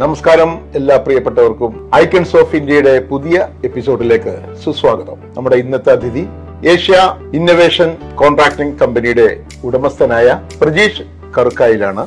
നമസ്കാരം എല്ലാ പ്രിയപ്പെട്ടവർക്കും ഐക്കൺസ് ഓഫ് ഇന്ത്യയുടെ പുതിയ എപ്പിസോഡിലേക്ക് സുസ്വാഗതം നമ്മുടെ ഇന്നത്തെ അതിഥി ഏഷ്യ ഇന്നവേഷൻ കോൺട്രാക്ടിംഗ് കമ്പനിയുടെ ഉടമസ്ഥനായ പ്രജീഷ് കറുക്കായിലാണ്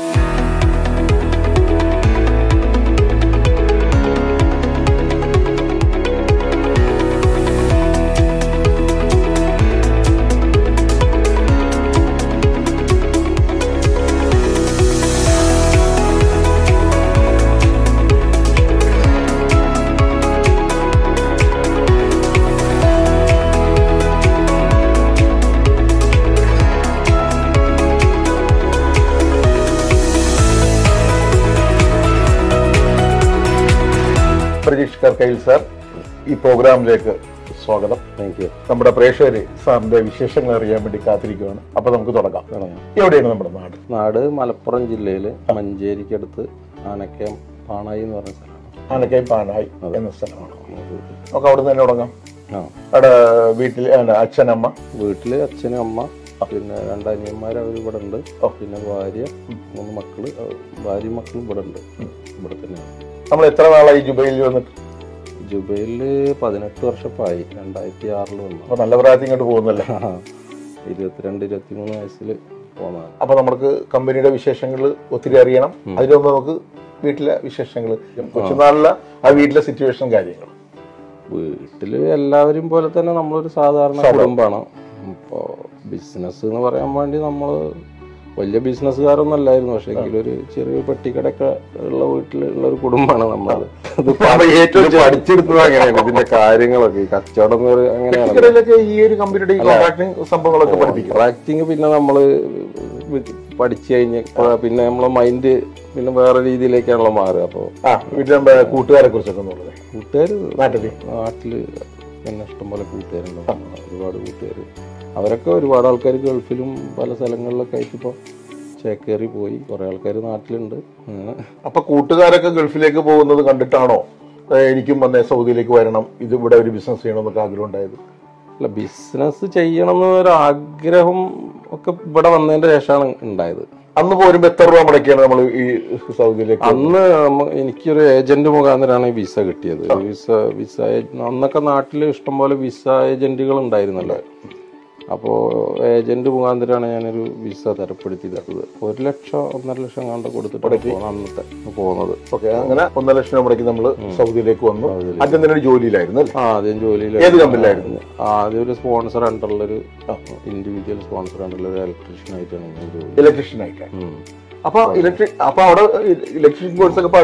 പ്രജീഷ് കർക്കയിൽ സാർ ഈ പ്രോഗ്രാമിലേക്ക് സ്വാഗതം താങ്ക് യു നമ്മുടെ പ്രേക്ഷകര് സാറിന്റെ വിശേഷങ്ങൾ അറിയാൻ വേണ്ടി കാത്തിരിക്കുകയാണ് അപ്പൊ നമുക്ക് തുടങ്ങാം എവിടെയാണ് നമ്മുടെ നാട് നാട് മലപ്പുറം ജില്ലയില് മഞ്ചേരിക്കടുത്ത് ആനക്കയം പാണായി എന്ന് പറഞ്ഞ സ്ഥലമാണ് ആനക്കൈ പാനായി എന്ന സ്ഥലമാണ് നമുക്ക് അവിടെ തന്നെ തുടങ്ങാം ആ അവിടെ വീട്ടിൽ ആണ് അച്ഛനമ്മ വീട്ടില് അച്ഛനും അമ്മ പിന്നെ രണ്ട് അനിയന്മാർ അവർ ഇവിടെ ഉണ്ട് പിന്നെ ഭാര്യ മൂന്ന് മക്കള് അഹ് ഭാര്യയും മക്കളും ഇവിടെ ഉണ്ട് ഇവിടെ തന്നെയാണ് നമ്മൾ എത്ര നാളായി ജുബൈലിൽ വന്നിട്ട് ജുബൈലില് പതിനെട്ട് വർഷപ്പായി രണ്ടായിരത്തി ആറിൽ വന്നു അപ്പൊ നല്ല പ്രായത്തിൽ ഇങ്ങോട്ട് പോകുന്നല്ലേ ഇരുപത്തിരണ്ട് ഇരുപത്തിമൂന്ന് വയസ്സിൽ പോന്നതാണ് അപ്പൊ നമുക്ക് കമ്പനിയുടെ വിശേഷങ്ങൾ ഒത്തിരി അറിയണം അതിനു മുമ്പ് നമുക്ക് വീട്ടിലെ വിശേഷങ്ങൾ കൊച്ചുനാളിലെ ആ വീട്ടിലെ സിറ്റുവേഷൻ കാര്യങ്ങൾ വീട്ടില് എല്ലാവരും പോലെ തന്നെ നമ്മളൊരു സാധാരണ കുടുംബമാണ് ഇപ്പോ ബിസിനസ് എന്ന് പറയാൻ വേണ്ടി നമ്മള് വലിയ ബിസിനസ്സുകാരൊന്നും അല്ലായിരുന്നു പക്ഷെ എങ്കിലും ഒരു ചെറിയ പെട്ടിക്കടയൊക്കെ ഉള്ള വീട്ടിലുള്ള ഒരു കുടുംബമാണ് നമ്മളത് അപ്പൊ ഏറ്റവും ഇത് പഠിച്ചെടുത്തത് അങ്ങനെയാണ് ഇതിന്റെ കാര്യങ്ങളൊക്കെ ഈ കച്ചവടം എന്ന് പറയുന്നത് അങ്ങനെയാണ് ഇതിലൊക്കെ ഈ ഒരു കമ്പനിയുടെ ഈ കോൺട്രാക്ടിങ് സംഭവങ്ങളൊക്കെ പഠിപ്പിക്കും ആക്ടിങ് പിന്നെ നമ്മള് വി- പഠിച്ചു കഴിഞ്ഞ് ഇപ്പൊ പിന്നെ നമ്മളെ മൈൻഡ് പിന്നെ വേറെ രീതിയിലേക്കാണല്ലോ മാറുക അപ്പോൾ ആ വീട്ടിലെ നമ്മുടെ കൂട്ടുകാരെ കുറിച്ചൊക്കെ ഒന്നുള്ളത് കൂട്ടുകാർ നാട്ടില് നാട്ടില് പിന്നെ ഇഷ്ടംപോലെ കൂട്ടുകാരുണ്ട് ഒരുപാട് കൂട്ടുകാർ അവരൊക്കെ ഒരുപാട് ആൾക്കാർ ഗൾഫിലും പല സ്ഥലങ്ങളിലൊക്കെ ആയിട്ട് ഇപ്പോൾ ചേക്കേറി പോയി കുറെ ആൾക്കാർ നാട്ടിലുണ്ട് അങ്ങനെ അപ്പൊ കൂട്ടുകാരൊക്കെ ഗൾഫിലേക്ക് പോകുന്നത് കണ്ടിട്ടാണോ ഏ, എനിക്കും വന്നേ സൗദിയിലേക്ക് വരണം ഇത് ഇവിടെ ഒരു ബിസിനസ് ചെയ്യണമെന്നൊക്കെ ആഗ്രഹം ഉണ്ടായത് അല്ല ബിസിനസ് ചെയ്യണം എന്നൊരു ആഗ്രഹം ഒക്കെ ഇവിടെ വന്നതിന്റെ ശേഷമാണ് ഉണ്ടായത് അന്ന് പോരുമ്പോ എത്ര രൂപ മുടക്കിയാണ് നമ്മൾ ഈ സൗദിയിലേക്ക് അന്ന് നമ്മ- എനിക്കൊരു ഏജന്റ് മുഖാന്തരമാണ് ഈ വിസ കിട്ടിയത് വിസ വിസ ഏജ- അന്നൊക്കെ നാട്ടിൽ ഇഷ്ടംപോലെ വിസ ഏജന്റുകൾ ഉണ്ടായിരുന്നല്ലോ അപ്പോൾ ഏജന്റ് മുഖാന്തരമാണ് ഞാനൊരു വിസ തരപ്പെടുത്തി തരുന്നത് ഒരു ലക്ഷം ഒന്നര ലക്ഷം കണ്ട് കൊടുത്തിട്ടാണ് പോകുന്നത് അന്നത്തെ പോകുന്നത് ഓക്കെ അങ്ങനെ ഒന്നര ലക്ഷം രൂപ മുടക്കി നമ്മൾ സൗദിയിലേക്ക് വന്നു ആദ്യം തന്നെ ഒരു ജോലിയിലായിരുന്നു അല്ലേ ആ ആദ്യം ജോലിയിൽ ഏത് കമ്പനിയിലായിരുന്നു ആദ്യം ഒരു സ്പോൺസർ അണ്ടറിലൊരു ഇൻഡിവിജ്വൽ സ്പോൺസർ അണ്ടറിലൊരു ഇലക്ട്രീഷ്യൻ ആയിട്ടാണ് ഞാൻ ജോലി ഇലക്ട്രീഷ്യൻ ആയിട്ടാണ് അപ്പൊ ഇലക്ട്രിക് അപ്പൊ അവിടെ ഇലക്ട്രീഷ്യൻ കോഴ്സ് ഒക്കെ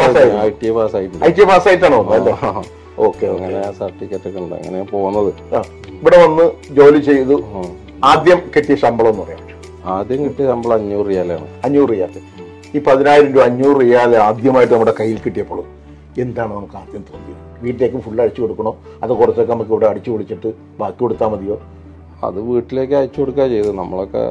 ഐ ടി പാസ് ആയിട്ടുണ്ട് ഐ ടി പാസ് ആയിട്ടാണോ അല്ലേ ഓക്കെ അങ്ങനെ സർട്ടിഫിക്കറ്റ് ഒക്കെ ഉണ്ട് അങ്ങനെ പോകുന്നത് ഇവിടെ വന്ന് ജോലി ചെയ്തു ആദ്യം കിട്ടിയ ശമ്പളം എന്ന് പറയാം ആദ്യം കിട്ടിയ ശമ്പളം അഞ്ഞൂറ് റിയാലാണ് അഞ്ഞൂറ് റിയാൽ ഈ പതിനായിരം രൂപ അഞ്ഞൂറ് റിയാൽ ആദ്യമായിട്ട് നമ്മുടെ കയ്യിൽ കിട്ടിയപ്പോൾ എന്താണ് നമുക്ക് ആദ്യം തോന്നിയത് വീട്ടിലേക്ക് ഫുൾ അടിച്ചു കൊടുക്കണോ അത് കുറച്ചൊക്കെ നമുക്ക് ഇവിടെ അടിച്ചു പൊളിച്ചിട്ട് ബാക്കി കൊടുത്താൽ മതിയോ അത് വീട്ടിലേക്ക് അയച്ചു കൊടുക്കുക ചെയ്തത് നമ്മളൊക്കെ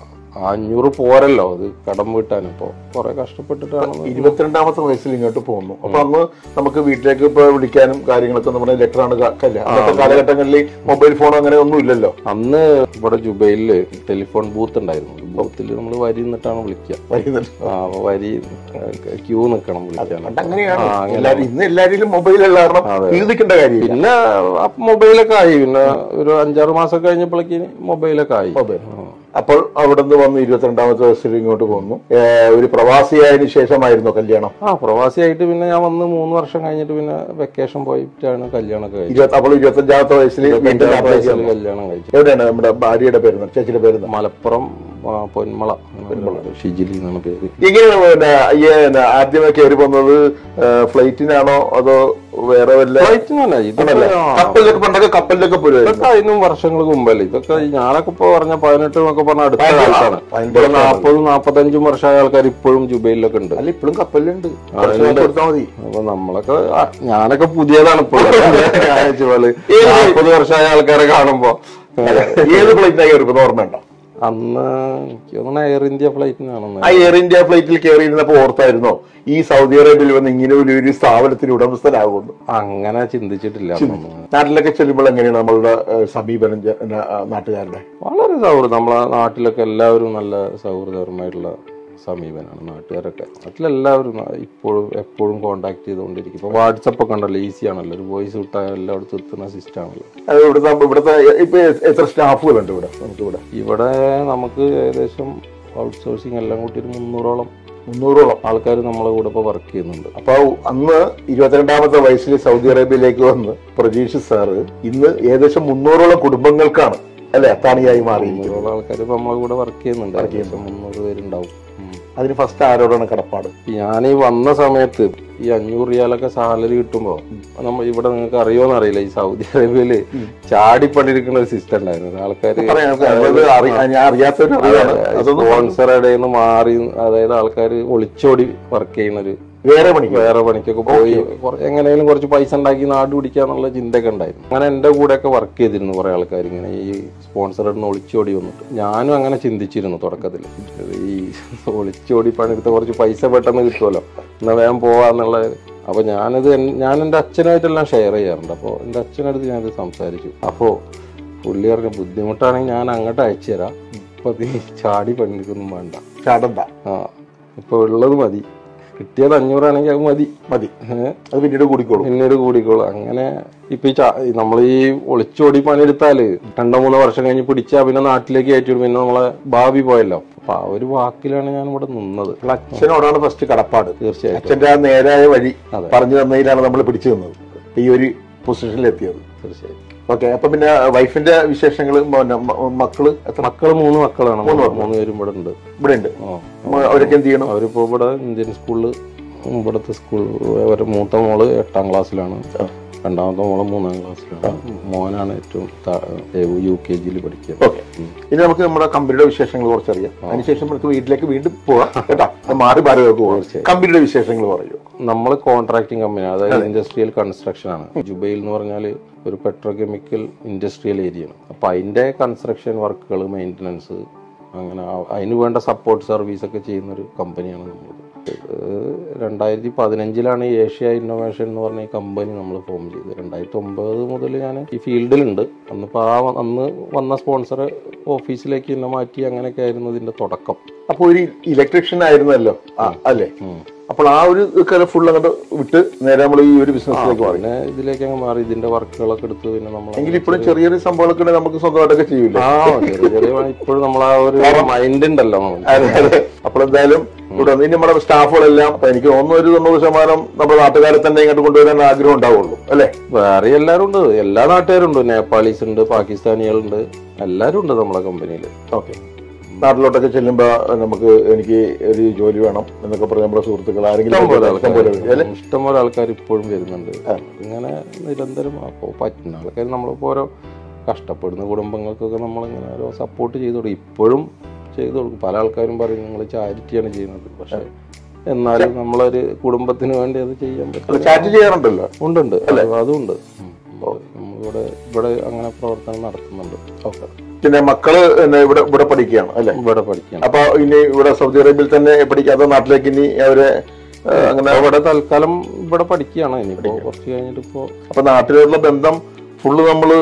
ആ അഞ്ഞൂറ് പോരല്ലോ അത് കടം വീട്ടാൻ ഇപ്പോ കുറെ കഷ്ടപ്പെട്ടിട്ടാണ് ഇരുപത്തിരണ്ടാമത്തെ വയസ്സിൽ ഇങ്ങോട്ട് പോകുന്നു അപ്പൊ അന്ന് നമുക്ക് വീട്ടിലേക്ക് ഇപ്പൊ വിളിക്കാനും കാര്യങ്ങളൊക്കെ നമ്മുടെ ലെറ്ററാണ് കല്ല അന്നത്തെ കാലഘട്ടങ്ങളിൽ മൊബൈൽ ഫോൺ അങ്ങനെ ഒന്നും ഇല്ലല്ലോ അന്ന് ഇവിടെ ജുബൈലില് ടെലിഫോൺ ബൂത്ത് ഉണ്ടായിരുന്നു ബൂത്തിൽ നമ്മൾ വരി നിന്നിട്ടാണ് വിളിക്കുക വരുന്നുണ്ട് ആ അപ്പൊ വരി ക്യൂ നിൽക്കണം വിളിക്കാൻ പണ്ട് അങ്ങനെയാണ് ആ, അങ്ങനെ. എല്ലാവരും ഇന്ന് എല്ലാവരിലും മൊബൈലുള്ള കാരണം എഴുതിക്കേണ്ട കാര്യമില്ല പിന്നെ മൊബൈലൊക്കെ ആയി പിന്നെ ഒരു അഞ്ചാറ് മാസം കഴിഞ്ഞപ്പോഴേക്ക് മൊബൈലൊക്കെ ആയി മൊബൈൽ അപ്പോൾ അവിടെ നിന്ന് വന്ന് ഇരുപത്തിരണ്ടാമത്തെ വയസ്സിൽ ഇങ്ങോട്ട് പോന്നു ഏ, ഒരു പ്രവാസിയായതിനു ശേഷമായിരുന്നു കല്യാണം ആ പ്രവാസിയായിട്ട് പിന്നെ ഞാൻ വന്ന് മൂന്ന് വർഷം കഴിഞ്ഞിട്ട് പിന്നെ വെക്കേഷൻ പോയിട്ടാണ് കല്യാണമൊക്കെ കഴിച്ചത് ഇരുപത്തി അപ്പോൾ ഇരുപത്തഞ്ചാമത്തെ വയസ്സിൽ വീണ്ടും അഞ്ചാറ് നാട്ടിലേക്ക് വയസ്സിൽ വന്നു. കല്യാണം കഴിച്ചു എവിടെയാണ് നമ്മുടെ ഭാര്യയുടെ പേര് ചേച്ചിയുടെ പേര് മലപ്പുറം ആ, പൊന്മള ഷിജിലി എന്നാണ് പേര് എങ്ങനെയാണ് പിന്നെ ഈ പിന്നെ ആദ്യമേ കയറി പോകുന്നത് ഫ്ലൈറ്റിനാണോ അതോ വേറെ വല്ല ഫ്ലൈറ്റിനല്ല ഇതൊക്കെ ആ, കപ്പലിലൊക്കെ പണ്ടൊക്കെ കപ്പലിലൊക്കെ പോരുമായിരുന്നു ഇതൊക്കെ അതിനും വർഷങ്ങൾക്ക് മുമ്പല്ലേ ഇതൊക്കെ ഈ ഞാനൊക്കെ ഇപ്പൊ പറഞ്ഞ പതിനെട്ട് എന്നൊക്കെ പറഞ്ഞ അടുത്ത പതിനെട്ട്, കാലത്താണ് ആ, പതിനെട്ട് ഇവിടെ നാൽപ്പതും നാൽപ്പത്തഞ്ചും വർഷമായ ആൾക്കാർ ഇപ്പോഴും ജുബൈലിലൊക്കെ ഉണ്ട് അല്ല ഇപ്പോഴും കപ്പലിലുണ്ട് കുറച്ച് കാശ് കൊടുത്താൽ മതി അപ്പൊ നമ്മളൊക്കെ ആ, ഞാനൊക്കെ പുതിയതാണ് ഇപ്പോൾ നാൽപ്പത് വർഷമായ ആൾക്കാരെ കാണുമ്പോ ഏത് ഫ്ലൈറ്റിനാ കയറി ഓർമ്മയുണ്ടോ അന്ന് എനിക്ക് തോന്നുന്നു എയർ ഇന്ത്യ ഫ്ലൈറ്റിനാണെന്ന് ആ എയർ ഇന്ത്യ ഫ്ലൈറ്റിൽ കയറിയിരുന്നപ്പോ ഓർത്തായിരുന്നോ ഈ സൗദി അറേബ്യയിൽ വന്ന് ഇങ്ങനെ ഒരു ഒരു സ്ഥാപനത്തിന് ഉടമസ്ഥനാകുന്നു അങ്ങനെ ചിന്തിച്ചിട്ടില്ല അന്നൊന്നും. നാട്ടിലൊക്കെ ചെല്ലുമ്പോൾ എങ്ങനെയാണ് നമ്മളുടെ ഏഹ്, സമീപനം ജ- ന- ആ, നാട്ടുകാരുടെ വളരെ സൗഹൃദം നമ്മളെ നാട്ടിലൊക്കെ എല്ലാവരും നല്ല സൗഹൃദപരമായിട്ടുള്ള സമീപനമാണ് നാട്ടുകാരൊക്കെ നാട്ടിലെല്ലാവരും ന- ഇപ്പോഴും എപ്പോഴും കോണ്ടാക്ട് ചെയ്തുകൊണ്ടിരിക്കും ഇപ്പോൾ വാട്സപ്പ് ഒക്കെ ഉണ്ടല്ലോ ഈസി ആണല്ലോ ഒരു വോയിസ് വിട്ടാൽ എല്ലായിടത്തും എത്തുന്ന സിസ്റ്റം ആണല്ലോ അത് ഇവിടുത്തെ ഇവിടുത്തെ ഇപ്പൊ എത്ര സ്റ്റാഫുകളുണ്ട് ഇവിടെ നമുക്ക് ഇവിടെ ഇവിടെ നമുക്ക് ഏകദേശം ഔട്ട്സോഴ്സിങ് എല്ലാം കൂട്ടി ഒരു മുന്നൂറോളം മുന്നൂറോളം ആൾക്കാർ നമ്മളെ കൂടെ ഇപ്പോൾ വർക്ക് ചെയ്യുന്നുണ്ട് അപ്പൊ അന്ന് ഇരുപത്തിരണ്ടാമത്തെ വയസ്സിൽ സൗദി അറേബ്യയിലേക്ക് വന്ന് പ്രജീഷ് സാറ് ഇന്ന് ഏകദേശം മുന്നൂറോളം കുടുംബങ്ങൾക്കാണ് അല്ലെ അത്താണിയായി മാറിയിരിക്കുന്നത് മുന്നൂറോളം ആൾക്കാർ ഇപ്പോൾ നമ്മളെ കൂടെ വർക്ക് ചെയ്യുന്നുണ്ട് ഏകദേശം മുന്നൂറ് പേരുണ്ടാവും ഉം. അതിന് ഫസ്റ്റ് ആരോടാണ് കടപ്പാട് ഞാൻ ഈ വന്ന സമയത്ത് ഈ അഞ്ഞൂറ് റിയാലൊക്കെ സാലറി കിട്ടുമ്പോ നമ്മൾ ഇവിടെ നിങ്ങൾക്ക് അറിയോന്ന് അറിയില്ല ഈ സൗദി അറേബ്യയില് ചാടി പണിയെടുക്കുന്ന ഒരു സിസ്റ്റം ഉണ്ടായിരുന്നു ആൾക്കാര് പറയാം അത് അറി- ഞാൻ അറിയാത്തൊരു അറിവാണ് അതൊന്നും സ്പോൺസറുടെ മാറി അതായത് ആൾക്കാർ ഒളിച്ചോടി വർക്ക് ചെയ്യുന്ന ഒരു വേറെ പണിക്ക് വേറെ പണിക്കൊക്കെ പോയി കുറ- എങ്ങനെയും കുറച്ച് പൈസ ഉണ്ടാക്കി നാട് പിടിക്കാന്നുള്ള ചിന്തയൊക്കെ ഉണ്ടായിരുന്നു അങ്ങനെ എന്റെ കൂടെ ഒക്കെ വർക്ക് ചെയ്തിരുന്നു കുറെ ആൾക്കാർ ഇങ്ങനെ ഈ സ്പോൺസറിൽ നിന്ന് ഒളിച്ചോടി വന്നിട്ട് ഞാനും അങ്ങനെ ചിന്തിച്ചിരുന്നു തുടക്കത്തിൽ ഈ ഒളിച്ചോടി പണിയെടുത്ത കുറച്ച് പൈസ പെട്ടെന്ന് കിട്ടുമല്ലോ എന്നാ വേഗം പോവാന്നുള്ള അപ്പൊ ഞാനത് എൻ- ഞാൻ എൻ്റെ അച്ഛനായിട്ടെല്ലാം ഷെയർ ചെയ്യാറുണ്ട് അപ്പോൾ എൻ്റെ അച്ഛനടുത്ത് ഞാനത് സംസാരിച്ചു അപ്പോൾ പുള്ളി പറഞ്ഞ ബുദ്ധിമുട്ടാണെങ്കിൽ ഞാൻ അങ്ങോട്ട് അയച്ചു തരാം ഇപ്പൊ നീ ചാടി പണിക്കൊന്നും വേണ്ട ചാടണ്ട ആ ഇപ്പൊ ഉള്ളത് മതി കിട്ടിയത് അഞ്ഞൂറാണെങ്കിൽ അത് മതി മതി ഏഹ് അത് പിന്നീട് കൂടിക്കോളും പിന്നീട് കൂടിക്കോളും അങ്ങനെ ഇപ്പൊ ഈ നമ്മൾ ഈ ഒളിച്ചോടി പണിയെടുത്താല് രണ്ടോ മൂന്നോ വർഷം കഴിഞ്ഞ് പിടിച്ചാ പിന്നെ നാട്ടിലേക്ക് കയറ്റിവിടും പിന്നെ നമ്മളെ ഭാവി പോയല്ലോ അപ്പൊ ആ ഒരു വാക്കിലാണ് ഞാൻ ഇവിടെ നിന്നത് അച്ഛനോടാണ് ഫസ്റ്റ് കടപ്പാട് തീർച്ചയായിട്ടും അച്ഛന്റെ ആ നേരായ വഴി അതെ. പറഞ്ഞു തന്നതിലാണ് നമ്മൾ പിടിച്ചു നിന്നത് ഈ ഒരു പൊസിഷനിൽ എത്തിയത് തീർച്ചയായും ഓക്കെ അപ്പൊ പിന്നെ വൈഫിന്റെ വിശേഷങ്ങൾ മക്കള് എത്ര മക്കള് മൂന്ന് മക്കളാണ് മൂന്ന് പേരും ഇവിടെ ഉണ്ട് ഇവിടെ ഉണ്ട് ആ. അവരൊക്കെ എന്ത് ചെയ്യണം അവരിപ്പോ ഇവിടെ ഇന്ത്യൻ സ്കൂളില് ഇവിടുത്തെ സ്കൂൾ ഒരു മൂത്ത മോള് എട്ടാം ക്ലാസ്സിലാണ് രണ്ടാമത്തെ മോള് മൂന്നാം ക്ലാസ്സിലാണ് മോനാണ് ഏറ്റവും യു കെ ജിയിൽ പഠിക്കുന്നത് ഓക്കെ ഇനി നമുക്ക് നമ്മുടെ കമ്പനിയുടെ വിശേഷങ്ങൾ കുറച്ചറിയാം അതിനുശേഷം നമുക്ക് വീട്ടിലേക്ക് വീണ്ടും പോവാം കേട്ടോ അത് മാറി മാറിയൊക്കെ പോവാം കമ്പനിയുടെ വിശേഷങ്ങൾ പറയൂ നമ്മൾ കോൺട്രാക്ടിങ് കമ്പനി അതായത് ഇൻഡസ്ട്രിയൽ കൺസ്ട്രക്ഷൻ ആണ് ജുബൈൽ എന്ന് പറഞ്ഞാൽ ഒരു പെട്രോകെമിക്കൽ ഇൻഡസ്ട്രിയൽ ഏരിയ ആണ് അപ്പൊ അതിന്റെ കൺസ്ട്രക്ഷൻ വർക്കുകൾ മെയിൻ്റനൻസ് അങ്ങനെ ആ- അതിന് വേണ്ട സപ്പോർട്ട് സർവീസ് ഒക്കെ ചെയ്യുന്ന ഒരു കമ്പനിയാണ് നമ്മൾ രണ്ടായിരത്തി പതിനഞ്ചിലാണ് ഏഷ്യ ഇന്നോവേഷൻ എന്ന് പറഞ്ഞ ഈ കമ്പനി നമ്മൾ ഫോം ചെയ്തത് രണ്ടായിരത്തി ഒമ്പത് മുതൽ ഞാൻ ഈ ഫീൽഡിലുണ്ട് അന്നിപ്പോൾ ആ വ- അന്ന് വന്ന സ്പോൺസർ ഓഫീസിലേക്ക് എന്നെ മാറ്റി അങ്ങനെയൊക്കെ ആയിരുന്നു ഇതിന്റെ തുടക്കം അപ്പൊ ഒരു ഇലക്ട്രീഷ്യൻ ആയിരുന്നല്ലോ ആ, അല്ലേ അപ്പോൾ ആ ഒരു ഫുൾ അങ്ങോട്ട് വിട്ട് നേരെ നമ്മൾ ഈ ഒരു ബിസിനസ്സിലേക്ക് മാറി പിന്നെ ഇതിലേക്ക് അങ്ങ് മാറി ഇതിന്റെ വർക്കുകളൊക്കെ എടുത്ത് പിന്നെ നമ്മൾ എങ്കിൽ ഇപ്പോഴും ചെറിയ ചെറിയ സംഭവങ്ങളൊക്കെ ഉണ്ടെങ്കിൽ നമുക്ക് സ്വന്തമായിട്ടൊക്കെ ചെയ്യൂലേ ആ ചെറിയ ചെറിയ പണി ഇപ്പോഴും നമ്മൾ ആ ഒരു മൈൻഡ് ഉണ്ടല്ലോ നമുക്ക്. അപ്പോൾ എന്തായാലും ഇവിടെ വന്ന് ഇനി നമ്മുടെ സ്റ്റാഫുകളെല്ലാം അപ്പൊ എനിക്ക് തോന്നുന്നു ഒരു തൊണ്ണൂറ് ശതമാനം നമ്മുടെ നാട്ടുകാരെ തന്നെ ഇങ്ങോട്ട് കൊണ്ടുവരാൻ ആഗ്രഹം ഉണ്ടാവുള്ളൂ അല്ലേ വേറെ എല്ലാവരും ഉണ്ട് എല്ലാ നാട്ടുകാരും ഉണ്ട് നേപ്പാളീസ് ഉണ്ട് പാകിസ്ഥാനികളുണ്ട് എല്ലാവരും ഉണ്ട് നമ്മളെ കമ്പനിയിൽ ഓക്കെ നാട്ടിലോട്ടൊക്കെ ചെല്ലുമ്പോ നമുക്ക് എനിക്ക് ഒരു ജോലി വേണം എന്നൊക്കെ പറഞ്ഞ നമ്മുടെ സുഹൃത്തുക്കൾ ആരെങ്കിലും ഇഷ്ടംപോലെ ഇഷ്ടം പോലെ വരും, അല്ലേ? ആൾക്കാർ ഇഷ്ടംപോലെ ആൾക്കാർ ഇപ്പോഴും വരുന്നുണ്ട് ഇങ്ങനെ നിരന്തരം അപ്പോൾ പറ്റുന്ന ആൾക്കാർ നമ്മളിപ്പോൾ ഓരോ കഷ്ടപ്പെടുന്ന കുടുംബങ്ങൾക്കൊക്കെ നമ്മളിങ്ങനെ ഓരോ സപ്പോർട്ട് ചെയ്തു കൊടുക്കും ഇപ്പോഴും ചെയ്തു കൊടുക്കും പല ആൾക്കാരും പറയും നിങ്ങൾ ചാരിറ്റിയാണ് ചെയ്യുന്നത് പക്ഷെ എന്നാലും നമ്മളൊരു കുടുംബത്തിന് വേണ്ടി അത് ചെയ്യാൻ അല്ല, പറ്റും ചാറ്റ് ചെയ്യാറുണ്ടല്ലോ ഉണ്ടുണ്ട് അത് അതുണ്ട് ഉം. നമ്മളിവിടെ ഇവിടെ അങ്ങനെ പ്രവർത്തനം നടത്തുന്നുണ്ട് ഓക്കെ പിന്നെ മക്കള് പിന്നെ ഇവിടെ ഇവിടെ പഠിക്കുകയാണ് അല്ലെ ഇവിടെ പഠിക്കണം അപ്പൊ ഇനി ഇവിടെ സൗദി അറേബ്യയിൽ തന്നെ പഠിക്കാതെ നാട്ടിലേക്ക് ഇനി അവരെ ആ, അങ്ങനെ ഇവിടെ തൽക്കാലം ഇവിടെ പഠിക്കുകയാണ് ഇനിയിപ്പോ കുറച്ച് കഴിഞ്ഞിട്ട് ഇപ്പോ അപ്പൊ നാട്ടിലുള്ള ബന്ധം ഫുള്ള് നമ്മള്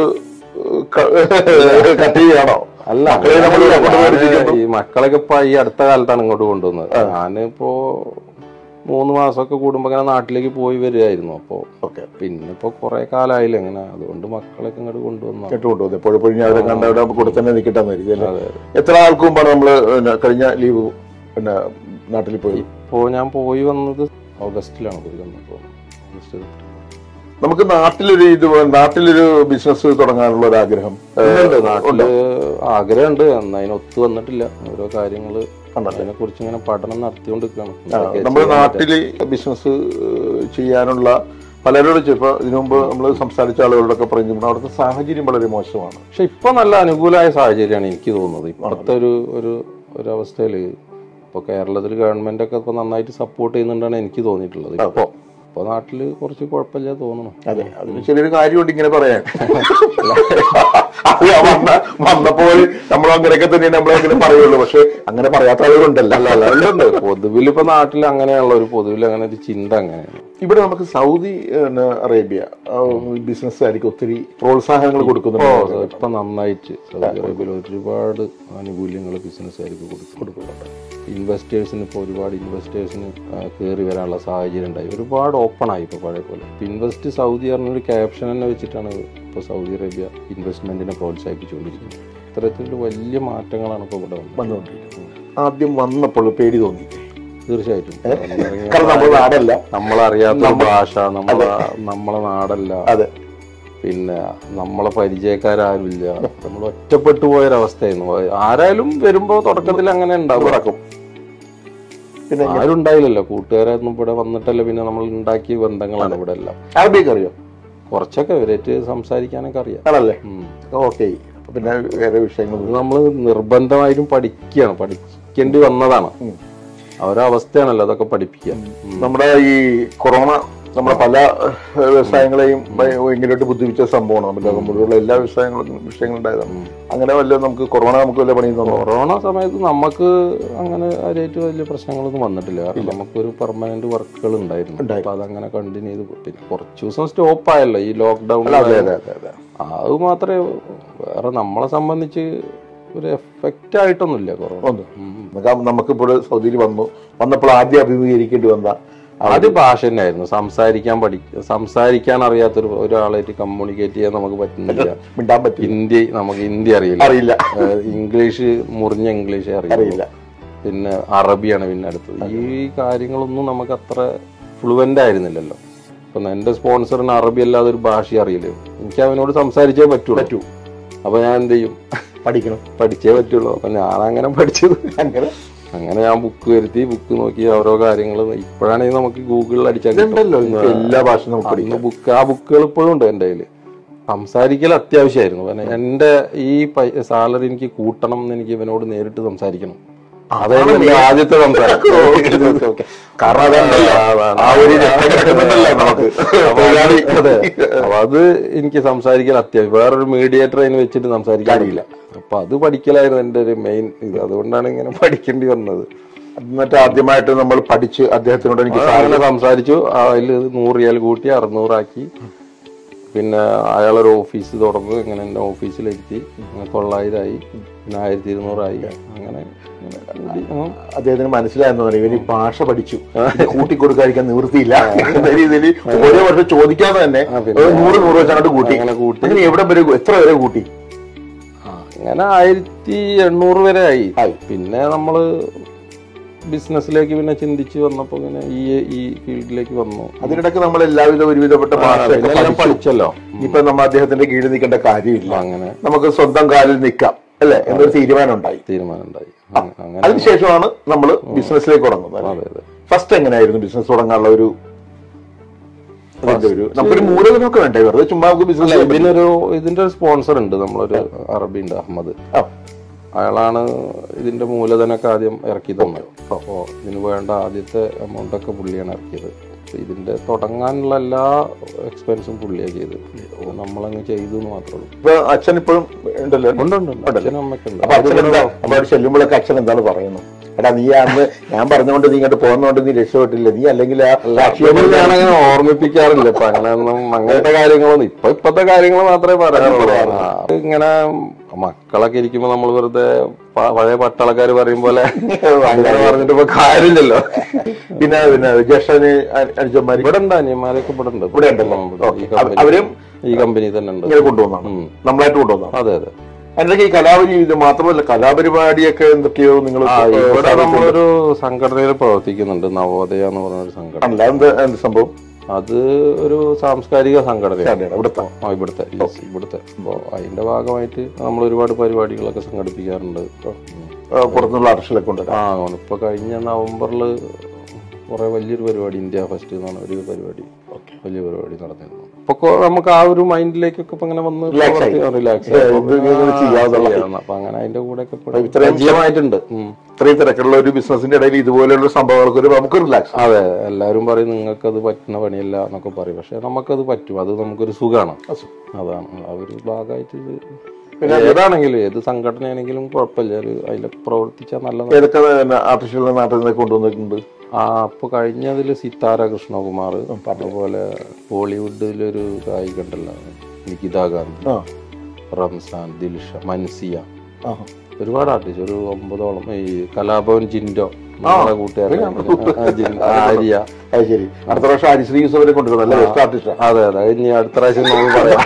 കട്ട് ചെയ്യാണോ അല്ല മക്കളെ നമ്മൾ ഇവിടെ കൊണ്ട് പഠിപ്പിക്കുന്നു. ഈ മക്കളൊക്കെ ഇപ്പൊ ഈ അടുത്ത കാലത്താണ് ഇങ്ങോട്ട് കൊണ്ടുവന്നത് ഞാനിപ്പോ മൂന്ന് മാസമൊക്കെ കൂടുമ്പോ ഇങ്ങനെ നാട്ടിലേക്ക് പോയി വരികയായിരുന്നു അപ്പോ ഓക്കെ പിന്നെ ഇപ്പൊ കുറെ കാലമായില്ല ഇങ്ങനെ അതുകൊണ്ട് മക്കളൊക്കെ ഇങ്ങോട്ട് കൊണ്ടുവന്നു കേട്ടുകൊണ്ടു എപ്പോഴും എപ്പോഴും അവരെ കണ്ട അവിടെ കൂടെ തന്നെ നിൽക്കട്ടെ അല്ലേ എത്ര ആൾക്ക് മുമ്പാണ് നമ്മള് പിന്നെ കഴിഞ്ഞ ലീവ് പിന്നെ നാട്ടിൽ പോയി ഇപ്പോ ഞാൻ പോയി വന്നത് ഓഗസ്റ്റിലാണ് പോയി വന്നപ്പോ ഓഗസ്റ്റ് നമുക്ക് നാട്ടിലൊരു ഇത് വേ- നാട്ടിലൊരു ബിസിനസ് തുടങ്ങാനുള്ള ഒരു ആഗ്രഹം ഉണ്ട് നാട്ടില് ആഗ്രഹമുണ്ട് എന്നാ അതിന് ഒത്തു വന്നിട്ടില്ല ഓരോ കാര്യങ്ങള് അതിനെ കുറിച്ച് ഇങ്ങനെ പഠനം നടത്തിക്കൊണ്ടിരിക്കുകയാണ് എന്തൊക്കെയാ നമ്മുടെ ചെയ്യാൻ പറ്റുക. നാട്ടില് ബിസിനസ് ചെയ്യാനുള്ള പലരോട് ഇപ്പൊ ഇതിനു മുമ്പ് നമ്മൾ സംസാരിച്ച ആളുകളോടൊക്കെ പറഞ്ഞു അവിടുത്തെ സാഹചര്യം വളരെ മോശമാണ് പക്ഷെ ഇപ്പൊ നല്ല അനുകൂലമായ സാഹചര്യമാണ് എനിക്ക് തോന്നുന്നത് ഇപ്പോഴത്തെ ഒരു ഒരു ഒരു അവസ്ഥയില് ഇപ്പൊ കേരളത്തിൽ ഗവൺമെന്റ് ഒക്കെ ഇപ്പൊ നന്നായിട്ട് സപ്പോർട്ട് ചെയ്യുന്നുണ്ടാണ് എനിക്ക് തോന്നിയിട്ടുള്ളത് ഇപ്പൊ ഇപ്പൊ നാട്ടില് കുറച്ച് കുഴപ്പമില്ല തോന്നുന്നു അതെ അതിന് ചെറിയൊരു കാര്യമുണ്ട് ഇങ്ങനെ പറയാൻ അത് വന്ന വന്നപ്പോൾ നമ്മൾ അങ്ങനെയൊക്കെ തന്നെ നമ്മൾ അങ്ങനെ പറയുള്ളൂ പക്ഷെ അങ്ങനെ പറയാത്ത ആളുകളുണ്ടല്ലോ അല്ല അല്ല ഉണ്ട് പൊതുവിൽ ഇപ്പൊ നാട്ടിൽ അങ്ങനെയുള്ള ഒരു പൊതുവിൽ അങ്ങനെ ഒരു ചിന്ത അങ്ങനെയാണ് ഇവിടെ നമുക്ക് സൗദി പിന്നെ, അറേബ്യ ബിസിനസ്സുകാർക്ക് ഒത്തിരി പ്രോത്സാഹനങ്ങൾ കൊടുക്കുന്നുണ്ട് ഇപ്പൊ നന്നായിട്ട് സൗദി അറേബ്യയിൽ ഒരുപാട് ആനുകൂല്യങ്ങൾ ബിസിനസ്സുകാർക്ക് കൊടുക്കുന്നുണ്ട് ഇൻവെസ്റ്റേഴ്സിന് ഇപ്പോൾ ഒരുപാട് ഇൻവെസ്റ്റേഴ്സിന് കയറി വരാനുള്ള സാഹചര്യം ഉണ്ടായി ഒരുപാട് ഓപ്പൺ ആയി ഇപ്പോൾ പഴയ പോലെ ഇൻവെസ്റ്റ് സൗദി പറഞ്ഞൊരു ക്യാപ്ഷൻ തന്നെ വെച്ചിട്ടാണ് ഇപ്പോൾ സൗദി അറേബ്യ ഇൻവെസ്റ്റ്മെന്റിനെ പ്രോത്സാഹിപ്പിച്ചുകൊണ്ടിരിക്കുന്നത് ഇത്തരത്തിലുള്ള വലിയ മാറ്റങ്ങളാണ് ഇപ്പോൾ ഇവിടെ വന്നത് വന്നുകൊണ്ടിരിക്കുന്നത് ആദ്യം വന്നപ്പോൾ പേടി തോന്നി തീർച്ചയായിട്ടും കാരണം നമ്മുടെ നാടല്ല നമ്മളറിയാത്ത ഒരു ഭാഷ നമ്മളെ നമ്മളെ നാടല്ല അതെ പിന്നെ നമ്മളെ പരിചയക്കാരാരുമില്ല നമ്മൾ ഒറ്റപ്പെട്ടു പോയൊരവസ്ഥയായിരുന്നു ആരായാലും വരുമ്പോ തുടക്കത്തിൽ അങ്ങനെ ഉണ്ടാവും നടക്കും പിന്നെ ആരും ഉണ്ടായില്ലല്ലോ കൂട്ടുകാരൊന്നും ഇവിടെ വന്നിട്ടല്ല പിന്നെ നമ്മൾ ഉണ്ടാക്കിയ ബന്ധങ്ങളാണ് ഇവിടെ എല്ലാം അറബിയൊക്കെ അറിയോ കുറച്ചൊക്കെ ഇവരായിട്ട് സംസാരിക്കാനൊക്കെ അറിയാം ആണല്ലേ ഉം. ഓക്കെ അപ്പൊ പിന്നെ വേറെ വിഷയങ്ങൾ ഇത് നമ്മൾ നിർബന്ധമായിട്ടും പഠിക്കുകയാണ് പഠിക്കേണ്ടി വന്നതാണ് ഉം. ആ ഒരു അവസ്ഥയാണല്ലോ അതൊക്കെ പഠിപ്പിക്കുക ഉം. നമ്മുടെ ഈ കൊറോണ നമ്മുടെ പല ഏഹ്, വ്യവസായങ്ങളെയും ഭയങ്കരമായിട്ട് ബുദ്ധിമുട്ടിച്ച സംഭവമാണ് നമ്മുടെ ലോകം മുഴുവനുള്ള എല്ലാ വ്യവസായങ്ങളും വിഷയങ്ങളുണ്ടായതാണ് അങ്ങനെ വല്ല നമുക്ക് കൊറോണ നമുക്ക് വല്ല പണിയും തന്നോ കൊറോണ സമയത്ത് നമുക്ക് അങ്ങനെ ആരായിട്ട് വലിയ പ്രശ്നങ്ങളൊന്നും വന്നിട്ടില്ല കാരണം നമുക്കൊരു പെർമനന്റ് വർക്കുകൾ ഉണ്ടായിരുന്നു അപ്പൊ അതങ്ങനെ കണ്ടിന്യൂ ചെയ്ത് പോയി. പിന്നെ കുറച്ച് ദിവസം സ്റ്റോപ്പ് ആയല്ലോ ഈ ലോക്ക്ഡൌൺ അതെ അതെ അതെ അതെ അത് മാത്രമേ വേറെ നമ്മളെ സംബന്ധിച്ച് ഒരു എഫക്റ്റ് ആയിട്ടൊന്നുമില്ല കൊറോണ ഒന്ന് നമുക്ക് നമുക്കിപ്പോൾ സൗദിയിൽ വന്നു വന്നപ്പോൾ ആദ്യം അഭിമുഖീകരിക്കേണ്ടി വന്ന ആദ്യം ഭാഷ തന്നെയായിരുന്നു സംസാരിക്കാൻ പഠി സംസാരിക്കാൻ അറിയാത്തൊരു ഒരാളായിട്ട് കമ്മ്യൂണിക്കേറ്റ് ചെയ്യാൻ നമുക്ക് പറ്റുന്നില്ല മിണ്ടാൻ പറ്റില്ല ഹിന്ദി നമുക്ക് ഹിന്ദി അറിയില്ല അറിയില്ല ഏഹ് ഇംഗ്ലീഷ് മുറിഞ്ഞ ഇംഗ്ലീഷ് അറിയില്ല അറിയില്ല പിന്നെ അറബിയാണ് പിന്നെ അടുത്തത് ഈ കാര്യങ്ങളൊന്നും നമുക്ക് അത്ര ഫ്ലുവൻ്റ് ആയിരുന്നില്ലല്ലോ ഇപ്പം എൻ്റെ സ്പോൺസറിന് അറബി അല്ലാതെ ഒരു ഭാഷ അറിയില്ല എനിക്ക് അവനോട് സംസാരിച്ചേ പറ്റുള്ളൂ പറ്റൂ അപ്പൊ ഞാൻ എന്ത് ചെയ്യും പഠിക്കണം പഠിച്ചേ പറ്റുള്ളൂ അപ്പൊ ഞാൻ അങ്ങനെ പഠിച്ചത് അങ്ങനെ അങ്ങനെ ഞാൻ ബുക്ക് വരുത്തി ബുക്ക് നോക്കി ഓരോ കാര്യങ്ങൾ ഇപ്പോഴാണെങ്കിൽ നമുക്ക് ഗൂഗിളിൽ അടിച്ചാൽ കിട്ടും. ഇതുണ്ടല്ലോ ഇപ്പൊ എല്ലാ ഭാഷയും നമുക്ക് പഠിക്കാം അന്ന് ബുക്ക് ആ ബുക്കുകൾ ഇപ്പോഴും ഉണ്ട് എൻ്റെ കയ്യിൽ സംസാരിക്കൽ അത്യാവശ്യമായിരുന്നു കാരണം എൻ്റെ ഈ സാലറി എനിക്ക് കൂട്ടണം എന്ന് എനിക്ക് ഇവനോട് നേരിട്ട് സംസാരിക്കണം അതായിരുന്നു എൻ്റെ ആദ്യത്തെ സംസാരം കാരണം അതുണ്ടല്ലോ ആ ഒരു രക്തം കിടക്കുന്നുണ്ടല്ലോ നമുക്ക് തൊഴിലാളി അതെ അപ്പൊ അത് എനിക്ക് സംസാരിക്കാൻ അത്യാവശ്യം വേറൊരു മീഡിയേറ്റർ അതിന് വെച്ചിട്ട് സംസാരിക്കാൻ അറിയില്ല അപ്പൊ അത് പഠിക്കലായിരുന്നു എൻ്റെ ഒരു മെയിൻ ഇത് അതുകൊണ്ടാണ് ഇങ്ങനെ പഠിക്കേണ്ടി വന്നത് എന്നിട്ട് ആദ്യമായിട്ട് നമ്മൾ പഠിച്ച് അദ്ദേഹത്തിനോട് എനിക്ക് അങ്ങനെ സംസാരിച്ചു അതിൽ നൂറ് റിയാൽ കൂട്ടി അറുന്നൂറാക്കി പിന്നെ അയാളൊരു ഓഫീസ് തുറന്നു ഇങ്ങനെ എൻ്റെ ഓഫീസിലെത്തി അങ്ങനെ തൊള്ളായിരമായി പിന്നെ ആയിരത്തി ഇരുന്നൂറായി അങ്ങനെ ഇങ്ങനെ കൂടി, ഉം. അദ്ദേഹത്തിന് മനസ്സിലായെന്ന് പറയും ഇവന് ഈ ഭാഷ പഠിച്ചു ഇത് കൂട്ടിക്കൊടുക്കാതിരിക്കാൻ നിവൃത്തിയില്ല എന്ന രീതിയിൽ ഓരോ വർഷം ചോദിക്കാതെ തന്നെ ആ, പിന്നെ ഒരു നൂറ് നൂറ് വെച്ച് അങ്ങോട്ട് കൂട്ടി അങ്ങനെ കൂട്ടി അങ്ങനെ എവിടെ വരെ എത്ര വരെ കൂട്ടി അങ്ങനെ ആയിരത്തി എണ്ണൂറ് വരെ ആയി പിന്നെ നമ്മള് ബിസിനസ്സിലേക്ക് പിന്നെ ചിന്തിച്ച് വന്നപ്പോ പിന്നെ ഈ ഈ ഫീൽഡിലേക്ക് വന്നു അതിനിടയ്ക്ക് നമ്മൾ എല്ലാവിധ ഒരുവിധപ്പെട്ട പിന്നെ ഭാഷയൊക്കെ എല്ലാം പഠിച്ചു പഠിച്ചല്ലോ ഇപ്പൊ നമ്മ അദ്ദേഹത്തിന്റെ കീഴിൽ നിൽക്കേണ്ട കാര്യമില്ല അങ്ങനെ നമുക്ക് സ്വന്തം കാലിൽ നിൽക്കാം അല്ലെ എന്നൊരു തീരുമാനം ഉണ്ടായി തീരുമാനം ഉണ്ടായി അങ്ങനെ അതിനുശേഷമാണ് നമ്മൾ ബിസിനസ്സിലേക്ക് തുടങ്ങുന്നത് അതെ അതെ ഫസ്റ്റ് എങ്ങനെയായിരുന്നു ബിസിനസ് തുടങ്ങാനുള്ള ഒരു അതിന്റെ ഒരു നമുക്കൊരു മൂലധനമൊക്കെ വേണ്ടേ വെറുതെ ചുമ്മാ നമുക്ക് അല്ല, ബിസിനസ് ഇതിനൊരു ഇതിന്റെ ഒരു സ്പോൺസർ ഉണ്ട് നമ്മളൊരു അറബി ഉണ്ട് അഹമ്മദ് അയാളാണ് ഇതിന്റെ മൂലധനമൊക്കെ ആദ്യം ഇറക്കി തന്നത് അപ്പോൾ ഇതിന് വേണ്ട ആദ്യത്തെ എമൗണ്ട് ഒക്കെ പുള്ളിയാണ് ഇറക്കിയത് അപ്പൊ ഇതിന്റെ തുടങ്ങാനുള്ള എല്ലാ എക്സ്പെൻസും പുള്ളിയാണ് ചെയ്തത് അപ്പോൾ നമ്മളങ്ങ് ചെയ്തു എന്ന് മാത്രമേ ഉള്ളൂ ഇപ്പൊ അച്ഛൻ ഇപ്പോഴും ഉണ്ടല്ലോ ഉണ്ട് ഉണ്ട് ഉണ്ട് അച്ഛനും അമ്മയ്ക്കുണ്ട് അപ്പൊ അച്ഛൻ എന്താ അപ്പൊ അവിടെ ചെല്ലുമ്പോഴൊക്കെ അച്ഛൻ എന്താണ് പറയുന്നത് എടാ നീ അന്ന് ഞാൻ പറഞ്ഞുകൊണ്ട് നീ ഇങ്ങോട്ട് പോകുന്നോണ്ട് നീ രക്ഷപ്പെട്ടില്ല നീ അല്ലെങ്കിൽ ആ രാഷ്ട്രീയ ഇതൊന്നും ഞാനങ്ങനെ ഓർമ്മിപ്പിക്കാറില്ല ഇപ്പൊ അങ്ങനെയൊന്നും അങ്ങനത്തെ കാര്യങ്ങളൊന്നും ഇപ്പൊ ഇപ്പത്തെ കാര്യങ്ങൾ മാത്രമേ പറയാറുള്ളൂ ആ, ഇങ്ങനെ മക്കളൊക്കെ ഇരിക്കുമ്പോ നമ്മൾ വെറുതെ പ- പഴയ പട്ടാളക്കാർ പറയും പോലെ അങ്ങനെ പറഞ്ഞിട്ട് ഇപ്പൊ കാര്യമില്ലല്ലോ പിന്നെ പിന്നെ ജ്യേഷ്ഠന് അനുജന്മാര് ഇവിടെ ഉണ്ട് അനിയന്മാരൊക്കെ ഇവിടെ ഉണ്ട് ഇവിടെ ഉണ്ടല്ലോ ഉം, ഓക്കേ. ഈ കമ്പനി- അവരും ഈ കമ്പനി തന്നെ ഉണ്ട് ഇങ്ങനെ കൊണ്ടുവന്നാണ് ഉം. നമ്മളായിട്ട് കൊണ്ടുവന്നാണ് അതെ അതെ അതിനൊക്കെ ഈ കലാപരി ഇത് മാത്രമല്ല കലാപരിപാടിയൊക്കെ എന്തൊക്കെയോ നിങ്ങൾ ആ ഇവിടെ നമ്മളൊരു സംഘടനയിൽ പ്രവർത്തിക്കുന്നുണ്ട് നവോദയ എന്ന് പറഞ്ഞ ഒരു സംഘടന അല്ല എന്ത് എന്ത് സംഭവം അത് ഒരു സാംസ്കാരിക സംഘടനയാണ് ശരിയാണ് ഇവിടുത്തെ ആ ഇവിടുത്തെ yes, ഇവിടുത്തെ അപ്പോൾ അതിന്റെ ഭാഗമായിട്ട് നമ്മൾ ഒരുപാട് പരിപാടികളൊക്കെ സംഘടിപ്പിക്കാറുണ്ട് ഉം. ആ, പുറത്തുനിന്നുള്ള ആർട്ടിസ്റ്റിലൊക്കെ ഉണ്ട് ആ ഇപ്പൊ കഴിഞ്ഞ നവംബറിൽ കുറെ വലിയൊരു പരിപാടി ഇന്ത്യ ഫസ്റ്റ് എന്നാണ് ഒരു പരിപാടി വലിയ പരിപാടി നടന്നിരുന്നു അപ്പൊ കൊ- നമുക്ക് ആ ഒരു മൈൻഡിലേക്കൊക്കെ ഇപ്പൊ ഇങ്ങനെ വന്ന് Relax ആയി. റിലാക്സ് ഏ, എന്ത് ഇങ്ങനെ ചെയ്യാവുന്നുള്ള അപ്പൊ അങ്ങനെ അതിന്റെ കൂടെ ഒക്കെ ഇത്രയും സജീവമായിട്ടുണ്ട് ഉം. ഇത്രയും തിരക്കുള്ള ഒരു ബിസിനസിന്റെ ഇടയിൽ ഇതുപോലെയുള്ള സംഭവങ്ങൾക്ക് ഒരു നമുക്ക് റിലാക്സ് അതെ എല്ലാവരും പറയും നിങ്ങൾക്കത് പറ്റുന്ന പണിയല്ല എന്നൊക്കെ പറയും പക്ഷെ നമുക്കത് പറ്റും അത് നമുക്കൊരു സുഖമാണ് അതാണ് ആ ഒരു ഭാഗമായിട്ട് ഇത് ഏതാണെങ്കിലും ഏത് സംഘടനയാണെങ്കിലും കുഴപ്പമില്ല ഒരു അതിലൊക്കെ പ്രവർത്തിച്ചാൽ നല്ലതാണ് ഏതൊക്കെ ആർട്ടിസ്റ്റുകൾ നാട്ടിൽ നിന്ന് കൊണ്ടുവന്നിട്ടുണ്ട് ആ അപ്പൊ കഴിഞ്ഞതിൽ സിത്താര കൃഷ്ണകുമാർ അതുപോലെ ബോളിവുഡിലൊരു ഗായിക ഉണ്ടല്ലോ നികിത ഗാന്ധി ആ റംസാൻ ദിൽഷ മൻസിയ ആ. ഒരുപാട് ആർട്ടിസ്റ്റ് ഒരു ഒമ്പതോളം ഈ കലാഭവൻ ജിൻഡോ നമ്മളെ കൂട്ടുകാരൻ ആര്യ അത് ശരി അടുത്ത പ്രാവശ്യം ഹരിശ്രീ യൂസഫിനെ കൊണ്ടുവരും നല്ല ബെസ്റ്റ് ആർട്ടിസ്റ്റാണ് അതെ അതെ അത് ഇനി അടുത്ത പ്രാവശ്യം നമ്മൾ പറയാം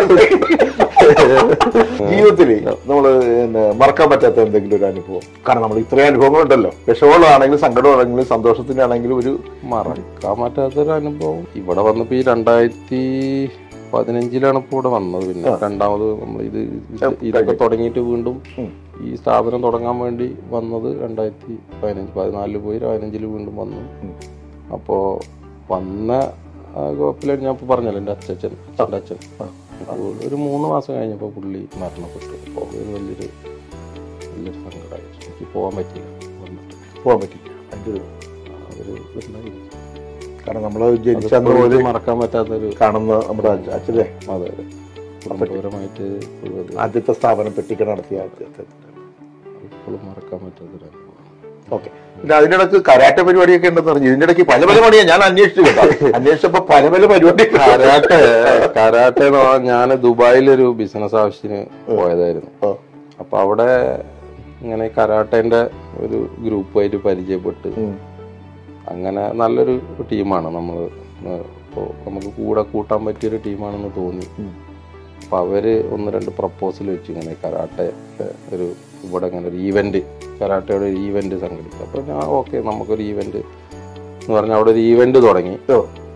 ജീവിതത്തിൽ നമ്മൾ മറക്കാൻ പറ്റാത്ത എന്തെങ്കിലും ഒരു അനുഭവം കാരണം നമ്മൾ ഇത്രയും അനുഭവങ്ങളുണ്ടല്ലോ വിഷമങ്ങളാണെങ്കിലും സങ്കടമാണെങ്കിലും സന്തോഷത്തിനാണെങ്കിലും ഒരു മറക്കാൻ പറ്റാത്തൊരു അനുഭവം ഇവിടെ വന്നപ്പോ ഈ രണ്ടായിരത്തി പതിനഞ്ചിലാണ് ഇപ്പൊ ഇവിടെ വന്നത് പിന്നെ രണ്ടാമത് നമ്മൾ ഇത് ഇത് ഇതൊക്കെ തുടങ്ങിയിട്ട് വീണ്ടും ഉം. ഈ സ്ഥാപനം തുടങ്ങാൻ വേണ്ടി വന്നത് രണ്ടായിരത്തി പതിനഞ്ച് പതിനാലില് പോയി പതിനഞ്ചില് വീണ്ടും വന്നു ഉം. അപ്പോ വന്ന കുഴപ്പമില്ല ഞാൻ ഇപ്പൊ പറഞ്ഞല്ലോ എൻ്റെ അച്ഛൻ അച്ഛൻ്റെ അച്ഛൻ അപ്പോൾ ഒരു മൂന്ന് മാസം കഴിഞ്ഞപ്പോൾ പുള്ളി മരണപ്പെട്ടു അപ്പോൾ ഒരു വലിയൊരു വലിയൊരു സങ്കടമായി എനിക്ക് പോകാൻ പറ്റില്ല വന്നിട്ട് പോകാൻ പറ്റില്ല അതിന്റെ ഒരു അതൊരു ഇതുണ്ടായി. കാരണം നമ്മൾ ജനിച്ച അന്ന് ഒരു മുതൽ മറക്കാൻ പറ്റാത്തൊരു കാണുന്ന നമ്മുടെ അച്ഛ- അച്ഛനെ അതെ അതെ കുടുംബപരമായിട്ട് ഒരു അത് ആദ്യത്തെ സ്ഥാപനം പെട്ടിക്കട നടത്തിയ ആദ്യത്തെ ഇപ്പോഴും മറക്കാൻ പറ്റാത്തൊരു അനുഭവം ഓക്കെ പിന്നെ അതിനിടക്ക് കരാട്ട പരിപാടിയൊക്കെ ഉണ്ടെന്ന് പറഞ്ഞു ഇതിന്റെ ഇടയ്ക്ക് പല പല പണിയാ ഞാൻ അന്വേഷിച്ചു കേട്ടോ അന്വേഷിച്ചപ്പോ പല പല പരിപാടി കരാട്ടെ കരാട്ടെ ഞാൻ ദുബായിലൊരു ബിസിനസ് ആവശ്യത്തിന് പോയതായിരുന്നു ആ. അപ്പൊ അവിടെ ഇങ്ങനെ കരാട്ടേന്റെ ഒരു ഗ്രൂപ്പായിട്ട് പരിചയപ്പെട്ട് ഉം. അങ്ങനെ നല്ലൊരു ടീമാണ് നമ്മൾ ഇപ്പോൾ നമുക്ക് കൂടെ കൂട്ടാൻ പറ്റിയൊരു ടീമാണെന്ന് തോന്നി ഉം. അപ്പൊ അവര് ഒന്ന് രണ്ട് പ്രപ്പോസൽ വെച്ചു ഇങ്ങനെ കരാട്ടെ ഒരു ഇവിടെ ഇങ്ങനെ ഒരു ഈവന്റ് കരാട്ടയുടെ ഒരു ഈവന്റ് സംഘടിപ്പിച്ചു അപ്പൊ ഞാൻ ഓക്കെ നമുക്കൊരു ഈവന്റ് എന്ന് പറഞ്ഞാൽ അവിടെ ഒരു ഈവന്റ് തുടങ്ങി ഓ.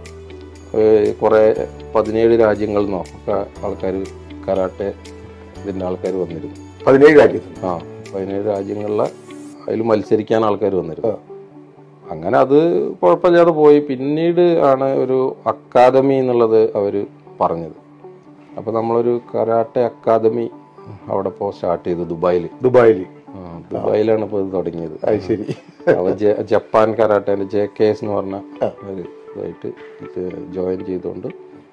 കുറെ പതിനേഴ് രാജ്യങ്ങളിൽ നിന്നൊക്കെ ആൾക്കാർ കരാട്ടെ ഇതിന്റെ ആൾക്കാർ വന്നിരുന്നു പതിനേഴ് രാജ്യത്ത് ആ പതിനേഴ് രാജ്യങ്ങളിലെ അതിൽ മത്സരിക്കാൻ ആൾക്കാർ വന്നിരുന്നു അങ്ങനെ അത് കുഴപ്പമില്ലാതെ പോയി പിന്നീട് ആണ് ഒരു അക്കാദമി എന്നുള്ളത് അവർ പറഞ്ഞത് അപ്പോൾ നമ്മളൊരു കരാട്ടെ അക്കാദമി അവിടെ ഇപ്പോൾ സ്റ്റാർട്ട് ചെയ്തു ദുബായിൽ ദുബായിൽ ദുബായിലാണ് ഇപ്പോൾ ഇത് തുടങ്ങിയത് അത് ശരി അവ ജ- ജപ്പാൻ കരാട്ടേൻ്റെ ജെ കെ എസ് എന്ന് പറഞ്ഞ ഒരു ഇതായിട്ട് ജോയിൻ ചെയ്തുകൊണ്ട്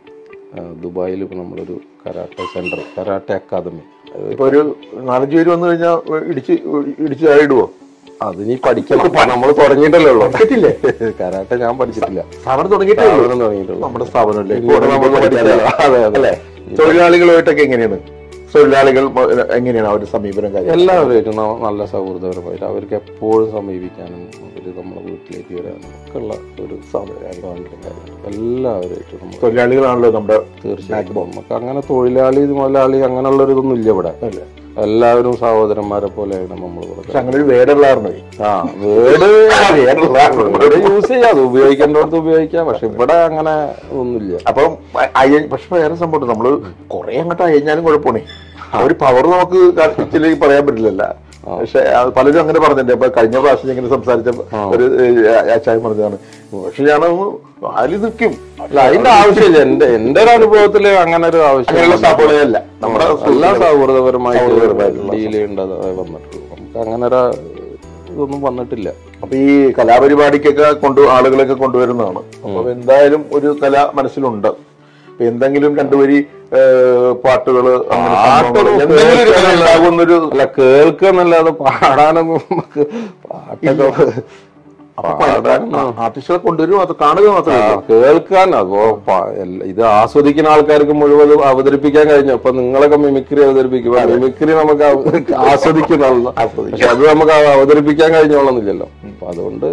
ദുബായിൽ ഇപ്പോൾ നമ്മളൊരു കരാട്ടെ സെൻറ്റർ കരാട്ടെ അക്കാദമി അത് ഇപ്പൊ ഒരു നാലഞ്ച് പേര് വന്നു കഴിഞ്ഞാൽ ഇടിച്ച് ഇടിച്ച് താഴെയിടുവോ അതിനി പഠിക്കണം നമ്മൾ തുടങ്ങിയിട്ടല്ലേ ഉള്ളൂ പഠിച്ചിട്ടില്ലേ കരാട്ടെ ഞാൻ പഠിച്ചിട്ടില്ല സ്ഥാപനം തുടങ്ങിയിട്ടേ ഉള്ളൂ സ്ഥാപനം തുടങ്ങിയിട്ടുള്ളൂ നമ്മുടെ സ്ഥാപനമല്ലേ ഇങ്ങോട്ട് നമുക്ക് പഠിക്കാലോ. അതെ, അതെ. അല്ലേ തൊഴിലാളികളുമായിട്ടൊക്കെ എങ്ങനെയാണ് തൊഴിലാളികൾ മ- എങ്ങനെയാണ് അവരുടെ സമീപനം കാര്യം എല്ലാവരുമായിട്ടും ന- നല്ല സൗഹൃദപരമായിട്ട് അവർക്ക് എപ്പോഴും സമീപിക്കാനും അവർ നമ്മളെ വീട്ടിലേക്ക് വരാനും ഒക്കെ ഉള്ള ഒരു സ്വാതന്ത്ര്യം കാര്യം എല്ലാവരുമായിട്ടും നമ്മൾ തൊഴിലാളികളാണല്ലോ നമ്മുടെ തീർച്ചയായിട്ടും നമുക്ക് അങ്ങനെ തൊഴിലാളി മുതലാളി അങ്ങനെയുള്ള ഒരു ഇതൊന്നും ഇല്ല ഇവിടെ അല്ലേ എല്ലാവരും സഹോദരന്മാരെ പോലെയാണ് നമ്മൾ ഇവിടെ പക്ഷെ അങ്ങനെ ഒരു വേടുള്ളായിരുന്നു ആ വീട് വീട് യൂസ് ചെയ്യാം അത് ഉപയോഗിക്കേണ്ടടുത്ത് ഉപയോഗിക്കാം പക്ഷെ ഇവിടെ അങ്ങനെ ഒന്നുമില്ല അപ്പം അയ- പക്ഷെ വേറെ സംഭവം നമ്മള് കുറെ അങ്ങോട്ട് അയഞ്ഞാലും കുഴപ്പമാണ് ഒരു പവർ നമുക്ക് ഇതിൽ പറയാൻ പറ്റില്ലല്ല പക്ഷെ അത് പലരും അങ്ങനെ പറഞ്ഞിട്ടുണ്ട് അപ്പൊ കഴിഞ്ഞ പ്രാവശ്യം ഇങ്ങനെ സംസാരിച്ച ഒരു അച്ചായം പറഞ്ഞതാണ് പക്ഷെ ഞാൻ അതിൽ നിൽക്കും അല്ല അതിന്റെ ആവശ്യമില്ല എന്റെ എന്റെ ഒരു അനുഭവത്തില് അങ്ങനെ ഒരു അങ്ങനെയുള്ള ആവശ്യം സ്ഥാപനമല്ല നമ്മുടെ എല്ലാം സൗഹൃദപരമായിട്ട് സൗഹൃദപരമായിട്ടുള്ള ഡീൽ ചെയ്യേണ്ടത് വന്നിട്ടുള്ളൂ നമുക്ക് അങ്ങനെ ഒരു ഇതൊന്നും വന്നിട്ടില്ല അപ്പൊ ഈ കലാപരിപാടിക്കൊക്കെ കൊണ്ടു ആളുകളൊക്കെ കൊണ്ടുവരുന്നതാണ് അപ്പൊ എന്തായാലും ഒരു കല മനസ്സിലുണ്ട് അപ്പൊ എന്തെങ്കിലും രണ്ടുപേരി പാട്ടുകള് അങ്ങനെ സംഭവങ്ങള്, പാട്ടൊന്നും എന്തെങ്കിലും ഒരു കല ഉണ്ടാകുന്നൊരു അല്ല കേൾക്കുക എന്നല്ലാതെ പാടാനൊന്നും നമുക്ക് പാട്ടൊക്കെ ആർട്ടിസ്റ്റുകളെ കൊണ്ടുവരും അത് കാണുക മാത്രമേ ആ, കേൾക്കാൻ അപ്പോ പ- എല്ലാ- ഇത് ആസ്വദിക്കുന്ന ആൾക്കാർക്ക് മുഴുവൻ അവതരിപ്പിക്കാൻ കഴിഞ്ഞു അപ്പൊ നിങ്ങളൊക്കെ മിമിക്രി അവതരിപ്പിക്കും മിമിക്രി നമുക്ക് അവ- ആസ്വദിക്കുന്ന ആളാ. പക്ഷെ അത് നമുക്ക് അവ- അവതരിപ്പിക്കാൻ കഴിഞ്ഞോളന്നില്ലല്ലോ അപ്പൊ അതുകൊണ്ട്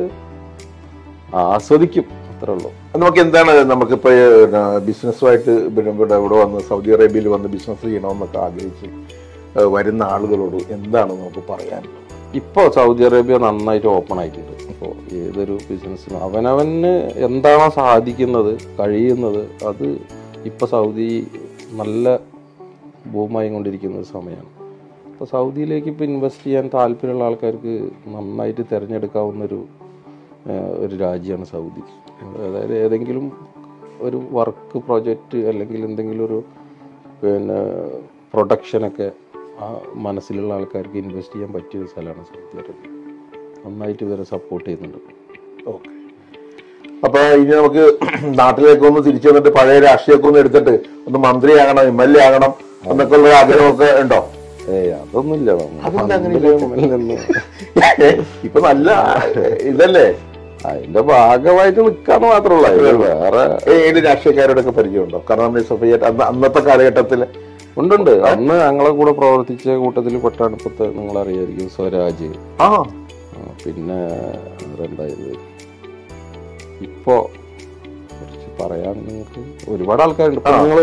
ആസ്വദിക്കും അത്രേ ഉള്ളൂ നമുക്ക് എന്താണ് നമുക്കിപ്പോ ബിസിനസ്സുമായിട്ട് ഇവിടെ ഇവിടെ ഇവിടെ വന്ന് സൗദി അറേബ്യയിൽ വന്ന് ബിസിനസ് ചെയ്യണമെന്നൊക്കെ ആഗ്രഹിച്ച് ഏഹ് വരുന്ന ആളുകളോട് എന്താണ് നമുക്ക് പറയാനുള്ളത് ഇപ്പോൾ സൗദി അറേബ്യ നന്നായിട്ട് ഓപ്പൺ ആയിട്ടുണ്ട് ഇപ്പോൾ ഏതൊരു ബിസിനസ്സിനും അവനവന് എന്താണോ സാധിക്കുന്നത് കഴിയുന്നത് അത് ഇപ്പോൾ സൗദി നല്ല ബൂമായി കൊണ്ടിരിക്കുന്ന ഒരു സമയമാണ് അപ്പോൾ സൗദിയിലേക്ക് ഇപ്പോൾ ഇൻവെസ്റ്റ് ചെയ്യാൻ താല്പര്യമുള്ള ആൾക്കാർക്ക് നന്നായിട്ട് തിരഞ്ഞെടുക്കാവുന്നൊരു ഏഹ്, ഒരു രാജ്യമാണ് സൗദി അതായത് ഏതെങ്കിലും ഒരു വർക്ക് പ്രൊജക്റ്റ് അല്ലെങ്കിൽ എന്തെങ്കിലും ഒരു പിന്നെ പ്രൊഡക്ഷനൊക്കെ ആ മനസ്സിലുള്ള ആൾക്കാർക്ക് ഇൻവെസ്റ്റ് ചെയ്യാൻ പറ്റിയ ഒരു സ്ഥലമാണ് സൗദി അറേബ്യ നന്നായിട്ട് ഇവരെ സപ്പോർട്ട് ചെയ്യുന്നുണ്ട് ഓക്കെ അപ്പൊ ഇനി നമുക്ക് നാട്ടിലേക്ക് ഒന്ന് തിരിച്ചു വന്നിട്ട് പഴയ രാഷ്ട്രീയമൊക്കെ ഒന്ന് എടുത്തിട്ട് ഒന്ന് മന്ത്രിയാകണം എം എൽ എ ആകണം എന്നൊക്കെ ഉള്ള ആഗ്രഹമൊക്കെ ഉണ്ടോ ഏയ് അതൊന്നുമില്ല നമ്മൾ അതെന്താ അങ്ങനെ പണ്ടില് മുന്നിൽ നിന്ന് ഇപ്പൊ നല്ല ഇതല്ലേ അതിന്റെ ഭാഗമായിട്ട് നിക്കാന്ന് മാത്രമല്ല ഇത് വേറെ ഏത് രാഷ്ട്രീയക്കാരോടൊക്കെ പരിചയമുണ്ടോ കാരണം സഫിയ അന്നത്തെ കാലഘട്ടത്തിൽ ഉണ്ടുണ്ട് അന്ന് ഞങ്ങളെ കൂടെ പ്രവർത്തിച്ച കൂട്ടത്തിൽ കൊട്ടാടുപ്പത്ത് നിങ്ങൾ അറിയായിരിക്കും സ്വരാജ് ആ ആ, പിന്നെ ആരുണ്ടായത് ഇപ്പോ കുറച്ച് പറയാൻ നിങ്ങൾക്ക് ഒരുപാട് ആൾക്കാരുണ്ട് ഇപ്പൊ നിങ്ങള്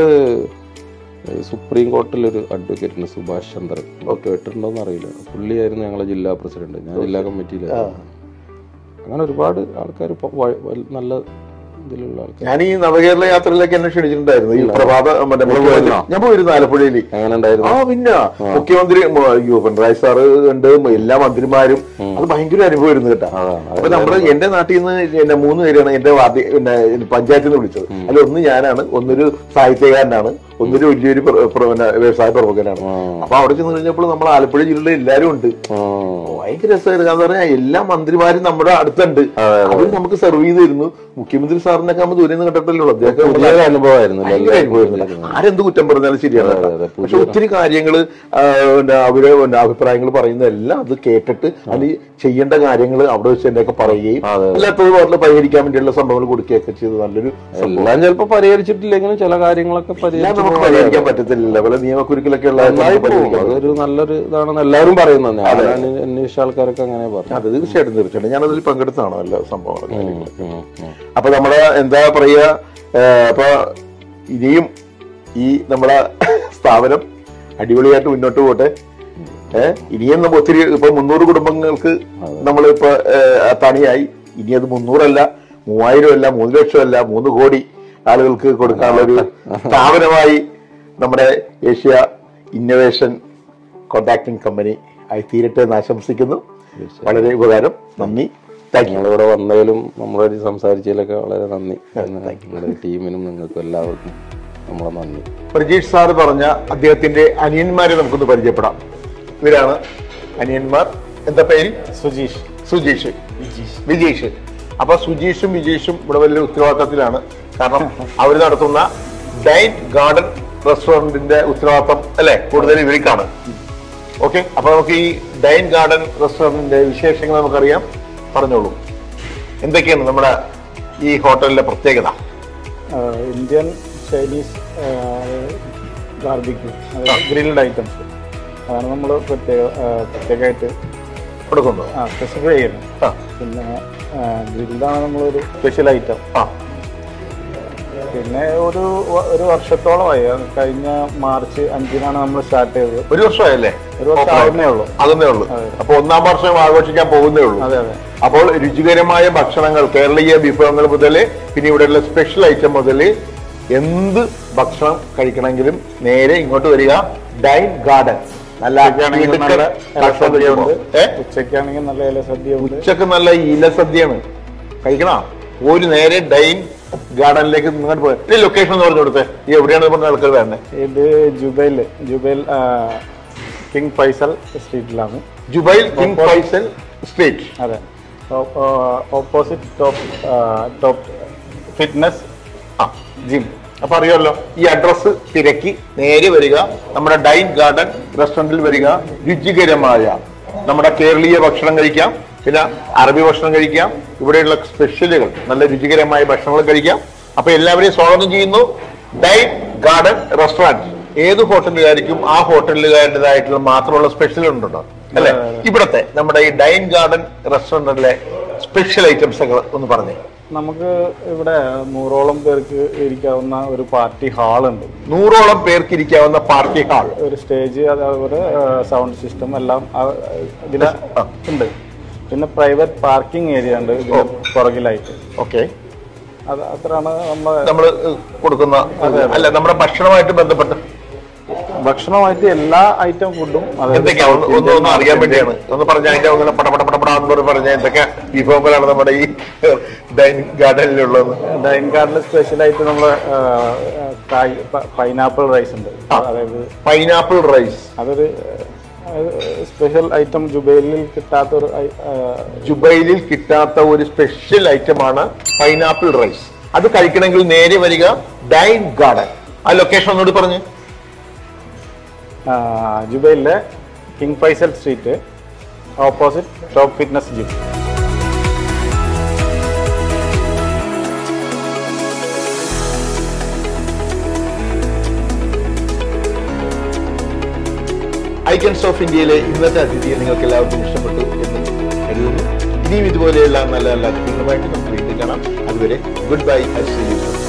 സുപ്രീം കോർട്ടിൽ ഒരു അഡ്വക്കേറ്റിന് സുഭാഷ് ചന്ദ്രൻ നിങ്ങൾ കേട്ടിട്ടുണ്ടോന്ന് അറിയില്ല പുള്ളിയായിരുന്നു ഞങ്ങളെ ജില്ലാ പ്രസിഡന്റ് ഞാൻ ജില്ലാ കമ്മിറ്റിയിലായിരുന്നു അങ്ങനെ ഒരുപാട് ആൾക്കാർ നല്ല ഇതിലുള്ള ആൾക്കാർ ഞാൻ ഈ നവകേരള യാത്രയിലേക്ക് എന്നെ ക്ഷണിച്ചിട്ടുണ്ടായിരുന്നു ഈ പ്രഭാത മറ്റേ മുഖ്യമന്ത്രി ഞാൻ പോയിരുന്നു ആലപ്പുഴയിൽ എങ്ങനെ ഉണ്ടായിരുന്നു ആ പിന്നെ മുഖ്യമന്ത്രി മ- അയ്യോ പിണറായി സാറ് ഉണ്ട് എല്ലാ മന്ത്രിമാരും അത് ഭയങ്കര അനുഭവമായിരുന്നു കേട്ടോ അതാണ്. അപ്പൊ നമ്മുടെ എന്റെ നാട്ടിൽ നിന്ന് എന്നെ മൂന്ന് പേരാണ് എന്റെ വാർഡ് പിന്നെ പഞ്ചായത്തിൽ നിന്ന് വിളിച്ചത് അതിൽ ഒന്ന് ഞാനാണ് ഒന്നൊരു സാഹിത്യകാരനാണ് ഒന്നൊരു വലിയൊരു പ്ര- പ്ര- പിന്നെ വ്യവസായ പ്രമുഖനാണ് അപ്പൊ അവിടെ ചെന്ന് കഴിഞ്ഞപ്പോൾ നമ്മൾ ആലപ്പുഴ ജില്ലയിൽ എല്ലാവരും ഉണ്ട് ആ, ഭയങ്കര രസമായിരുന്നു കാരണം പറഞ്ഞാൽ എല്ലാ മന്ത്രിമാരും നമ്മുടെ അടുത്തുണ്ട് അവർ നമുക്ക് സെർവ് ചെയ്ത് തരുന്നു മുഖ്യമന്ത്രി സാറിനൊക്കെ നമ്മൾ ദൂരെ നിന്ന് കണ്ടിട്ടല്ലോ അദ്ദേഹം പുതിയൊരു അനുഭവമായിരുന്നു ഭയങ്കര അനുഭവമായിരുന്നു. ആരെന്ത് കുറ്റം പറഞ്ഞാലും ശരിയാണ് അതെ, അതെ. പക്ഷെ ഒത്തിരി കാര്യങ്ങള് ആ, പിന്നെ അവര് പിന്നെ അഭിപ്രായങ്ങൾ പറയുന്നതെല്ലാം അത് കേട്ടിട്ട് അത് ചെയ്യേണ്ട കാര്യങ്ങൾ അവിടെ വെച്ച് തന്നെയൊക്കെ പറയുകയും അല്ലാത്തത് പോലെ പരിഹരിക്കാൻ വേണ്ടിയുള്ള സംഭവങ്ങൾ കൊടുക്കുകയൊക്കെ ചെയ്ത് നല്ലൊരു എല്ലാം ചിലപ്പോ പരിഹരിച്ചിട്ടില്ലെങ്കിലും ചില കാര്യങ്ങളൊക്കെ എല്ലാം പരിഹരിച്ചു നമുക്ക് പരിഹരിക്കാൻ പറ്റത്തില്ല പല നിയമക്കുരുക്കിലൊക്കെ ഉള്ള നന്നായി പോകും അതൊരു നല്ലൊരു ഇതാണെന്ന് എല്ലാവരും പറയുന്നത് ഞാൻ അന്വേ- അന്വേഷിച്ച ആൾക്കാരൊക്കെ അങ്ങനെ പറഞ്ഞു അത് തീർച്ചയായിട്ടും തീർച്ചയായിട്ടും ഞാനതിൽ പങ്കെടുത്താണ് എല്ലാ സംഭവങ്ങളും ഉം, ഉം, ഉം. അപ്പൊ നമ്മള് എന്താ പറയുക അപ്പൊ ഇനിയും ഈ നമ്മളെ സ്ഥാപനം അടിപൊളിയായിട്ട് മുന്നോട്ട് പോട്ടെ ഏഹ് ഇനിയും നമ്മ ഒത്തിരി ഇപ്പൊ മുന്നൂറ് കുടുംബങ്ങൾക്ക് നമ്മളിപ്പോ ഏഹ്, തണിയായി ഇനി അത് മുന്നൂറല്ല മൂവായിരം അല്ല മൂന്ന് ലക്ഷം അല്ല മൂന്ന് കോടി ആളുകൾക്ക് കൊടുക്കാനുള്ള ഒരു സ്ഥാപനമായി നമ്മുടെ ഏഷ്യ ഇന്നോവേഷൻ കോൺട്രാക്ടിംഗ് കമ്പനി ആയി തീരട്ടെ എന്ന് ആശംസിക്കുന്നു വളരെ ഉപകാരം നന്ദി താങ്ക് യു നിങ്ങളിവിടെ വന്നതിലും നമ്മളോട് സംസാരിച്ചതിലൊക്കെ വളരെ നന്ദി നിങ്ങളുടെ ടീമിനും നിങ്ങൾക്കും എല്ലാവർക്കും നമ്മളെ നന്ദി പ്രജീഷ് സാറ് പറഞ്ഞ അദ്ദേഹത്തിന്റെ അനിയന്മാരെ നമുക്കൊന്ന് പരിചയപ്പെടാം ഇവരാണ് അനിയന്മാർ എന്താ പേര് സുജീഷ് സുജീഷ് വിജീഷ് അപ്പൊ സുജീഷും വിജീഷും ഇവിടെ വലിയ ഉത്തരവാദിത്തത്തിലാണ് കാരണം അവർ നടത്തുന്ന ഡൈൻ ഗാർഡൻ റെസ്റ്റോറന്റിന്റെ ഉത്തരവാദിത്തം അല്ലെ കൂടുതൽ ഇവർക്കാണ് ഓക്കെ അപ്പൊ നമുക്ക് ഈ ഡൈൻ ഗാർഡൻ റെസ്റ്റോറന്റിന്റെ വിശേഷങ്ങൾ നമുക്കറിയാം പറഞ്ഞോളൂ എന്തൊക്കെയാണ് നമ്മുടെ ഈ ഹോട്ടലിന്റെ പ്രത്യേകത ആഹ് ഇന്ത്യൻ ചൈനീസ് ബാർബിക്യൂ അതായത് ഗ്രിൽഡ് ഐറ്റംസ് അതാണ് നമ്മൾ പ്രത്യേക ആഹ് പ്രത്യേകമായിട്ട് കൊടുക്കുന്നത് സ്പെസിഫൈ ചെയ്യുന്നത് ആ പിന്നെ ഗ്രിൽഡാണ് നമ്മളൊരു സ്പെഷ്യൽ ഐറ്റം ആ പിന്നെ ഒരു വ- ഒരു വർഷത്തോളമായി അത് കഴിഞ്ഞ മാർച്ച് അഞ്ചിനാണ് നമ്മൾ സ്റ്റാർട്ട് ചെയ്തത് ഒരു വർഷമായല്ലേ ഒരു വർഷം ആവുന്നേ ഉള്ളൂ അതന്നേ ഉള്ളൂ അപ്പൊ ഒന്നാം വർഷം ആഘോഷിക്കാൻ പോകുന്നേ ഉള്ളൂ അതെ അതെ അപ്പോൾ രുചികരമായ ഭക്ഷണങ്ങൾ കേരളീയ വിഭവങ്ങൾ മുതൽ പിന്നെ ഇവിടെയുള്ള സ്പെഷ്യൽ ഐറ്റം മുതൽ എന്ത് ഭക്ഷണം കഴിക്കണമെങ്കിലും നേരെ ഇങ്ങോട്ട് വരിക ഡൈൻ ഗാർഡൻ നല്ല ഉച്ചയ്ക്കാണെങ്കിൽ ഇടുക്കൻ നല്ല ഭക്ഷണം ഇലസദ്യ ഉണ്ട് കഴിക്കുമ്പോൾ. ഏ? ഉച്ചയ്ക്കാണെങ്കിൽ നല്ല ഇല സദ്യ ഉണ്ട് ഉച്ചക്ക് നല്ല ഇല സദ്യയാണ് കഴിക്കണ ഒരു നേരെ ഡൈൻ ഗാർഡനിലേക്ക് ഇങ്ങോട്ട് പോയി ലൊക്കേഷൻ എന്ന് പറഞ്ഞു കൊടുത്തേ ഈ എവിടെയാണ് പറഞ്ഞ ആൾക്കാർ വേണ്ടേ ഇത് ജുബൈൽ ജുബൈൽ കിങ് ഫൈസൽ സ്ട്രീറ്റിലാണ് ജുബൈൽ കിങ് ഫൈസൽ സ്ട്രീറ്റ് അതെ ഓപ്പോസിറ്റ് ടോപ്പ് ടോപ്പ് ഫിറ്റ്നസ് ആ ജിം അപ്പൊ അറിയാമല്ലോ ഈ അഡ്രസ്സ് തിരക്കി നേരെ വരിക നമ്മുടെ ഡൈൻ ഗാർഡൻ റെസ്റ്റോറന്റിൽ വരിക രുചികരമായ നമ്മുടെ കേരളീയ ഭക്ഷണം കഴിക്കാം പിന്നെ അറബി ഭക്ഷണം കഴിക്കാം ഇവിടെയുള്ള സ്പെഷ്യലുകൾ നല്ല രുചികരമായ ഭക്ഷണങ്ങൾ കഴിക്കാം അപ്പൊ എല്ലാവരെയും സ്വാഗതം ചെയ്യുന്നു ഡൈൻ ഗാർഡൻ റെസ്റ്റോറന്റ് ഏത് ഹോട്ടലുകാർക്കും ആ ഹോട്ടലുകാരുടേതായിട്ടുള്ള മാത്രമുള്ള സ്പെഷ്യൽ ഉണ്ടോ അല്ലെ ഇവിടത്തെ നമ്മുടെ ഈ ഡൈൻ ഗാർഡൻ റെസ്റ്റോറന്റിലെ സ്പെഷ്യൽ ഐറ്റംസ് ഒക്കെ ഒന്ന് പറഞ്ഞേ നമുക്ക് ഇവിടെ നൂറോളം പേർക്ക് ഇരിക്കാവുന്ന ഒരു പാർട്ടി ഹാൾ ഉണ്ട് നൂറോളം പേർക്ക് ഇരിക്കാവുന്ന പാർട്ടി ഹാൾ ഒരു സ്റ്റേജ് അതേപോലെ സൗണ്ട് സിസ്റ്റം എല്ലാം ആ- ഇതില് ഉണ്ട് പിന്നെ പ്രൈവറ്റ് പാർക്കിംഗ് ഏരിയ ഉണ്ട് ഇതിന് പുറകിലായിട്ട് ഓക്കെ അത് അത്രയാണ് നമ്മളെ നമ്മൾ കൊടുക്കുന്ന അല്ല നമ്മുടെ ഭക്ഷണമായിട്ട് ബന്ധപ്പെട്ട് ഭക്ഷണമായിട്ട് എല്ലാ ഐറ്റം ഫുഡും എന്തൊക്കെയാ ഒന്ന് ഒന്ന് ഒന്ന് അറിയാൻ വേണ്ടിയാണ് ഒന്ന് പറഞ്ഞ അതിന്റെ അങ്ങനെ പട പട പട പടാന്ന് പറഞ്ഞ് പറഞ്ഞ എന്തൊക്കെ വിഭവങ്ങളാണ് നമ്മുടെ ഈ ഡൈനിങ് ഗാർഡനിലുള്ളത് ഡൈൻ കാർഡിൽ സ്പെഷ്യൽ ആയിട്ട് നമ്മള് പൈനാപ്പിൾ റൈസ് ഉണ്ട് അതായത് പൈനാപ്പിൾ റൈസ് അതൊരു സ്പെഷ്യൽ ഐറ്റം ജുബൈലിൽ കിട്ടാത്തൊരു ഐ- ആ, ജുബൈലിൽ കിട്ടാത്ത ഒരു സ്പെഷ്യൽ ഐറ്റമാണ് പൈനാപ്പിൾ റൈസ് അത് കഴിക്കണമെങ്കിൽ നേരെ വരിക ഡൈൻ ഗാർഡൻ ആ ലൊക്കേഷൻ ഒന്നുകൂടി പറഞ്ഞു ആ, ജുബൈലിലെ King Faisal street opposite top fitness gym icons of ഇന്ത്യയിലെ ഇന്നത്തെ അതിഥിയെ നിങ്ങൾക്ക് എല്ലാവർക്കും ഇഷ്ടപ്പെട്ടു എന്ന് കരുതുന്നു ഇനിയും ഇതുപോലെയുള്ള നല്ല നല്ല അതിഥികളുമായിട്ട് നമുക്ക് വീണ്ടും കാണാം അതുവരെ good bye I see U